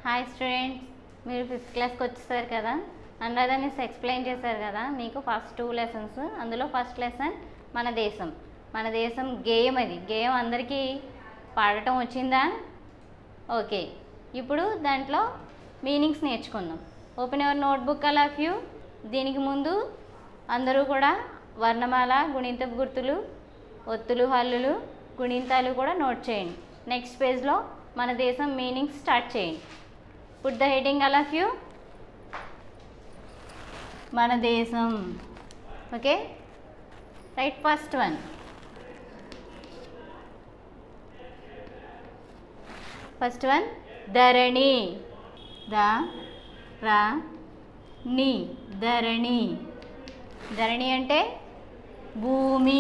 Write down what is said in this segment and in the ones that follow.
hi students మీరు fifth క్లాస్కి వచ్చేసారు కదా అనురాధ మిస్ ఎక్స్ప్లెయిన్ చేశారు కదా మీకు ఫస్ట్ టూ లెసన్స్ అందులో ఫస్ట్ లెసన్ మన దేశం మన దేశం గేయం అది గేయం అందరికీ పాడటం వచ్చిందా ఓకే ఇప్పుడు దాంట్లో మీనింగ్స్ నేర్చుకుందాం ఓపెన్ యువర్ నోట్బుక్ అలా ఫ్యూ దీనికి ముందు అందరూ కూడా వర్ణమాల గుణింతపు గుర్తులు ఒత్తులు హల్లులు గుణింతాలు కూడా నోట్ చేయండి నెక్స్ట్ పేజ్లో మన దేశం మీనింగ్స్ స్టార్ట్ చేయండి పుట్ ద హెడింగ్ అలా ఫ్యూ మన దేశం okay right first one first one ధరణి ద రా ని ధరణి ధరణి అంటే భూమి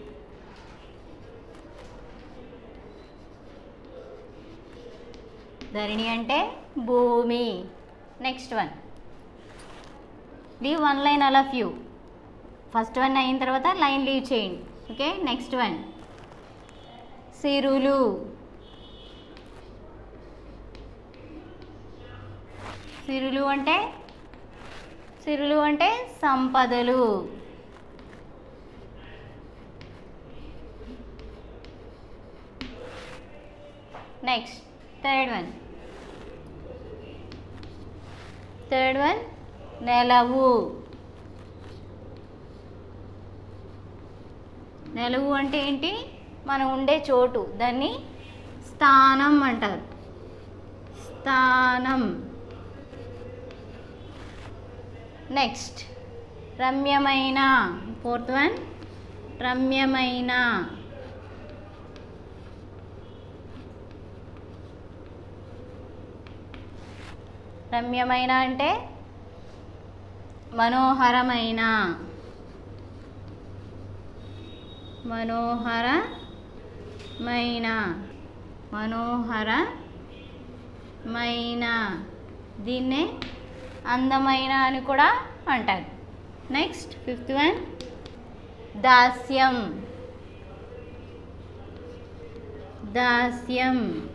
ధరణి అంటే భూమి next one leave one line అలా ఫ్యూ ఫస్ట్ వన్ అయిన తర్వాత లైన్ లీవ్ చేయండి ఓకే నెక్స్ట్ వన్ సిరులు సిరులు అంటే సిరులు అంటే సంపదలు next third one third one నెలవు నెలవు అంటే ఏంటి మనం ఉండే చోటు దాన్ని స్థానం అంటారు స్థానం నెక్స్ట్ రమ్యమైన ఫోర్త్ వన్ రమ్యమైన రమ్యమైన అంటే మనోహరమైన మనోహరమైన మనోహరమైన దీన్నే అందమైన అని కూడా అంటారు నెక్స్ట్ ఫిఫ్త్ వన్ దాస్యం దాస్యం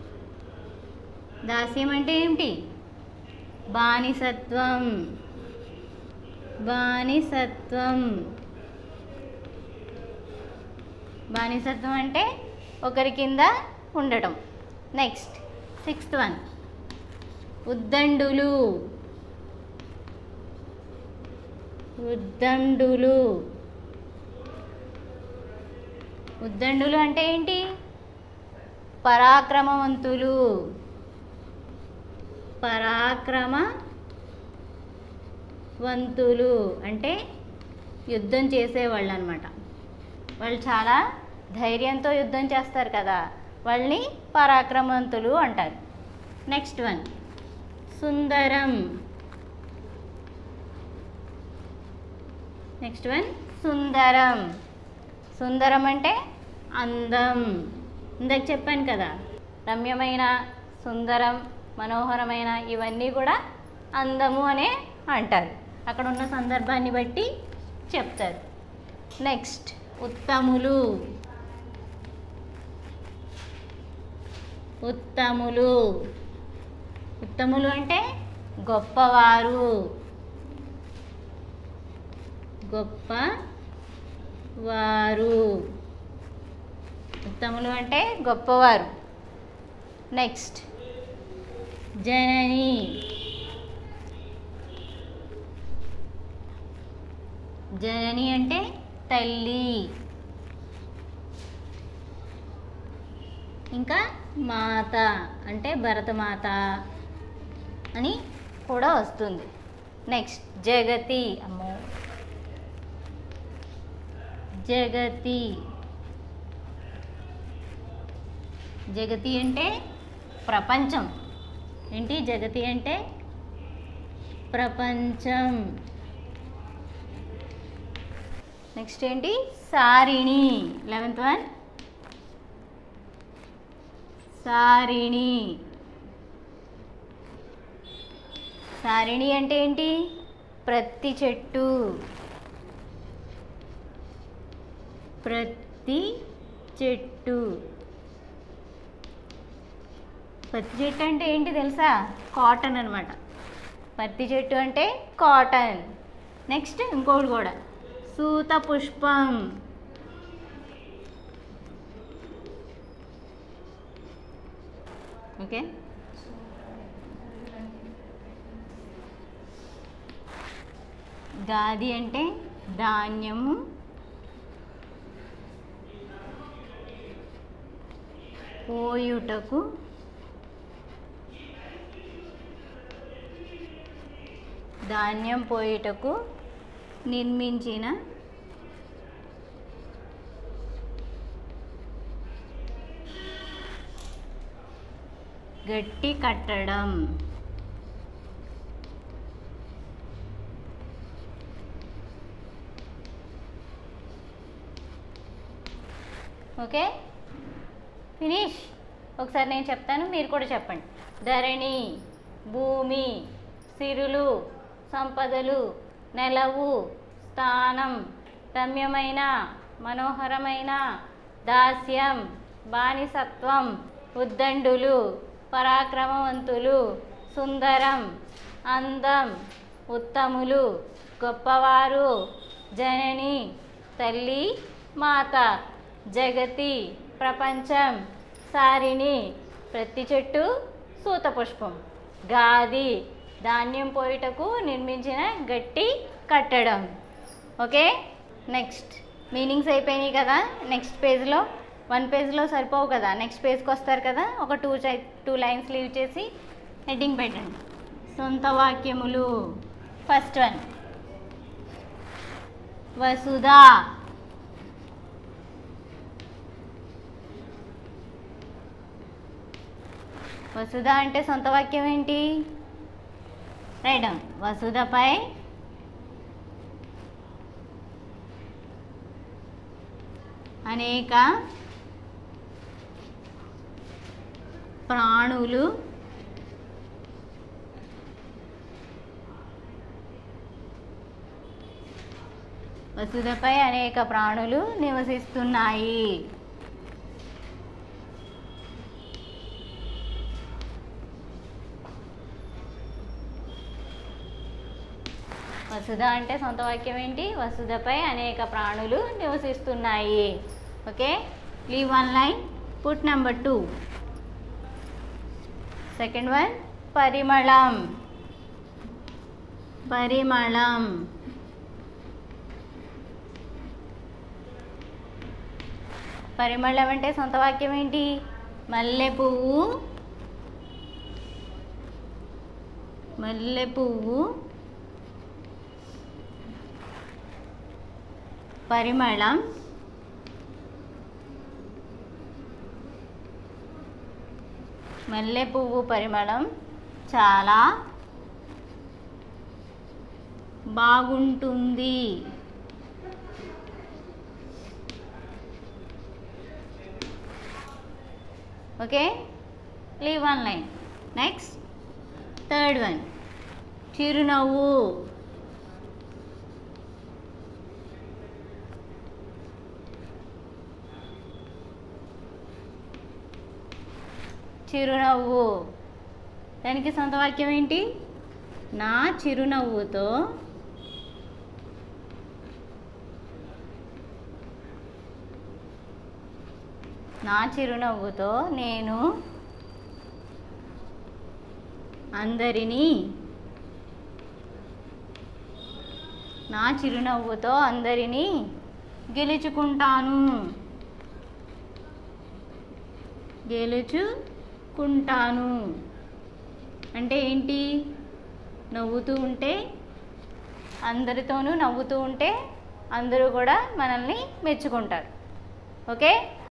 దాస్యం అంటే ఏమిటి బానిసత్వం బానిసత్వం బానిసత్వం అంటే ఒకరి కింద ఉండటం నెక్స్ట్ సిక్స్త్ వన్ ఉద్దండులు ఉద్దండులు ఉద్దండులు అంటే ఏంటి పరాక్రమవంతులు పరాక్రమవంతులు అంటే యుద్ధం చేసేవాళ్ళు అనమాట వాళ్ళు చాలా ధైర్యంతో యుద్ధం చేస్తారు కదా వాళ్ళని పరాక్రమవంతులు అంటారు నెక్స్ట్ వన్ సుందరం నెక్స్ట్ వన్ సుందరం సుందరం అంటే అందం ఇందాక చెప్పాను కదా రమ్యమైన సుందరం మనోహరమైన ఇవన్నీ కూడా అందము అనే అంటారు అక్కడ ఉన్న సందర్భాన్ని బట్టి చెప్తారు నెక్స్ట్ ఉత్తములు ఉత్తములు ఉత్తములు అంటే గొప్పవారు గొప్ప వారు ఉత్తములు అంటే గొప్పవారు నెక్స్ట్ జనని జనని అంటే తల్లి ఇంకా మాత అంటే భరతమాత అని కూడా వస్తుంది నెక్స్ట్ జగతి అమ్మో జగతి జగతి అంటే ప్రపంచం ఏంటి జగతి అంటే ప్రపంచం నెక్స్ట్ ఏంటి సారిణి లెవెంత్ వన్ సారిణి సారిణి అంటే ఏంటి ప్రతి చెట్టు ప్రతి చెట్టు పత్తి చెట్టు అంటే ఏంటి తెలుసా కాటన్ అనమాట పత్తి చెట్టు అంటే కాటన్ నెక్స్ట్ ఇంకోటి కూడా సూత పుష్పం ఓకే గాది అంటే ధాన్యము పోయుటకు ధాన్యం పోయుటకు నిర్మించిన గట్టి కట్టడం ఓకే ఫినిష్ ఒకసారి నేను చెప్తాను మీరు కూడా చెప్పండి ధరణి భూమి సిరులు సంపదలు నెలవు స్థానం రమ్యమైన మనోహరమైన దాస్యం బానిసత్వం ఉద్దండులు పరాక్రమవంతులు సుందరం అందం ఉత్తములు గొప్పవారు జనని తల్లి మాత జగతి ప్రపంచం సారిణి ప్రతి చెట్టు సూత పుష్పం గాది ధాన్యం పోయిటకు నిర్మించిన గట్టి కట్టడం ఓకే నెక్స్ట్ మీనింగ్స్ అయిపోయినాయి కదా నెక్స్ట్ పేజ్లో వన్ పేజ్లో సరిపోవు కదా నెక్స్ట్ పేజ్కి వస్తారు కదా ఒక టూ చై టూ లైన్స్ లీవ్ చేసి హెడ్డింగ్ పెట్టండి సొంత వాక్యములు ఫస్ట్ వన్ వసుధా వసుధ అంటే సొంత వాక్యం ఏంటి రైడం వసుధపై అనేక ప్రాణులు వసుధపై అనేక ప్రాణులు నివసిస్తున్నాయి వసుధ అంటే సొంత వాక్యం ఏంటి వసుధపై అనేక ప్రాణులు నివసిస్తున్నాయి okay leave one line put number two second one పరిమళం పరిమళం పరిమళం అంటే సొంత వాక్యం ఏంటి మల్లె పువ్వు మల్లె పువ్వు పరిమళం మల్లె పువ్వు పరిమళం చాలా బాగుంటుంది okay leave one line next third one చిరునవ్వు చిరునవ్వు దానికి సొంత వాక్యం ఏంటి నా చిరునవ్వుతో నా చిరునవ్వుతో నేను అందరినీ నా చిరునవ్వుతో అందరినీ గెలుచుకుంటాను గెలుచుకుంటాను అంటే ఏంటి నవ్వుతూ ఉంటే అందరితోనూ నవ్వుతూ ఉంటే అందరూ కూడా మనల్ని మెచ్చుకుంటారు ఓకే